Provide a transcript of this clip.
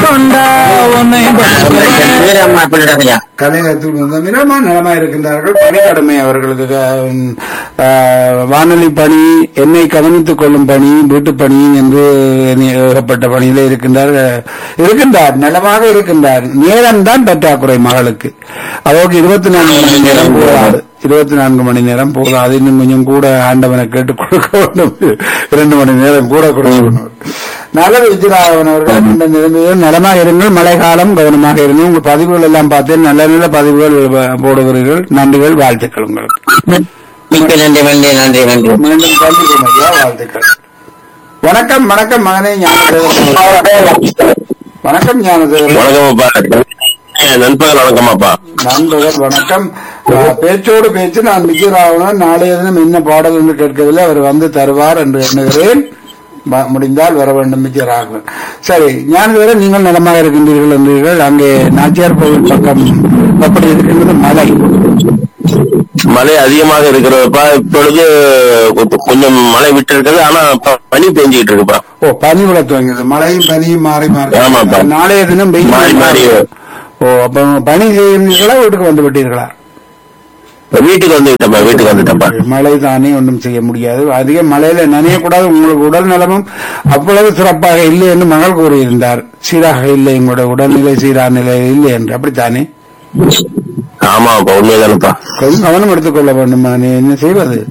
கொண்டா உன்னை வீரம்மா பிள்ளையா கலையத்தில் வந்த மிரமா நலமா இருக்கின்றார்கள் பணிக்கடமை அவர்களுக்கு க- ஆஹ், வானொலி பணி என்னை கவனித்துக் கொள்ளும் பணி வீட்டு பணி என்று நி- ஏகப்பட்ட பணியில இருக்கின்றார் இருக்கின்றார் நலமாக இருக்கின்றார் நேரம் தான் பற்றாக்குறை மகளுக்கு அவருக்கு இருபத்தி நான்கு மணி நேரம் போதாது இருபத்தி நான்கு மணி நேரம் போதாது இன்னும் கொஞ்சம் கூட ஆண்டவனை கேட்டுக் கொடுக்க வேண்டும் இரண்டு மணி நேரம் கூட கொடுக்க வேண்டும் நல்லது விஜயராகவன் அவர்கள் இந்த நிலைமையில் நலமாக இருங்கள் மழை காலம் கவனமாக இருங்கள் உங்கள் பதிவுகள் எல்லாம் பார்த்தேன் நல்ல நல்ல பதிவுகள் வ- போடுகிறீர்கள் நன்றிகள் வாழ்த்துக்கள் உங்களுக்கு மிக்க நன்றி நன்றி நன்றி நன்றி மீண்டும் சந்திக்கும் ஐயா வாழ்த்துக்கள் வணக்கம் வணக்கம் மகனே ஞானதேவன் வணக்கம் ஞானதேவன் வணக்கமாப்பா நண்பகல் வணக்கமாப்பா நண்பர்கள் வணக்கம் ஆஹ், பேச்சோடு பேச்சு நான் விஜயராகவன் நாளைய தினம் என்ன பாடல் என்று கேட்கவில்லை அவர் வந்து தருவார் என்று எண்ணுகிறேன் ம- முடிந்தால் வர வேண்டும் விஜயராகவன் சரி ஞானதேவன் நீங்கள் நலமாக இருக்கின்றீர்கள் என்றீர்கள் அங்கே நாச்சியார் கோவில் பக்கம் எப்படி இருக்கின்றது மழை மழை அதிகமாக இருக்கிறதுப்பா இப்பொழுது கொஞ்சம் கொஞ்சம் மழை விட்டு இருக்குது ஆனா ப- பனி பெஞ்சிட்டு இருக்குப்பா ஓ பனி விட துவங்கியது மழையும் பனியும் மாறி மாறி ஆமாப்பா. நாளைய தினம் வெயில் மாறி மாறி. ஓ அப்ப பனி செய்கிறீர்களா வீட்டுக்கு வந்து விட்டீர்களா வீட்டுக்கு வந்துட்டப்பா வீட்டுக்கு வந்துட்டப்பா மழை தானே ஒன்றும் செய்ய முடியாது அதிக மழையில நனையக்கூடாது உங்களுக்கு உடல் நலமும் அவ்வளவு சிறப்பாக இல்லை என்று மகள் கூறியிருந்தார் சீராக இல்லை உங்களுடைய உடல்நிலை சீரான நிலை இல்லை என்று அப்படித்தானே ஆமாப்பா உண்மைதானப்பா கொஞ்சம் கவனம் எடுத்துக்கொள்ள வேண்டும் என்ன செய்வது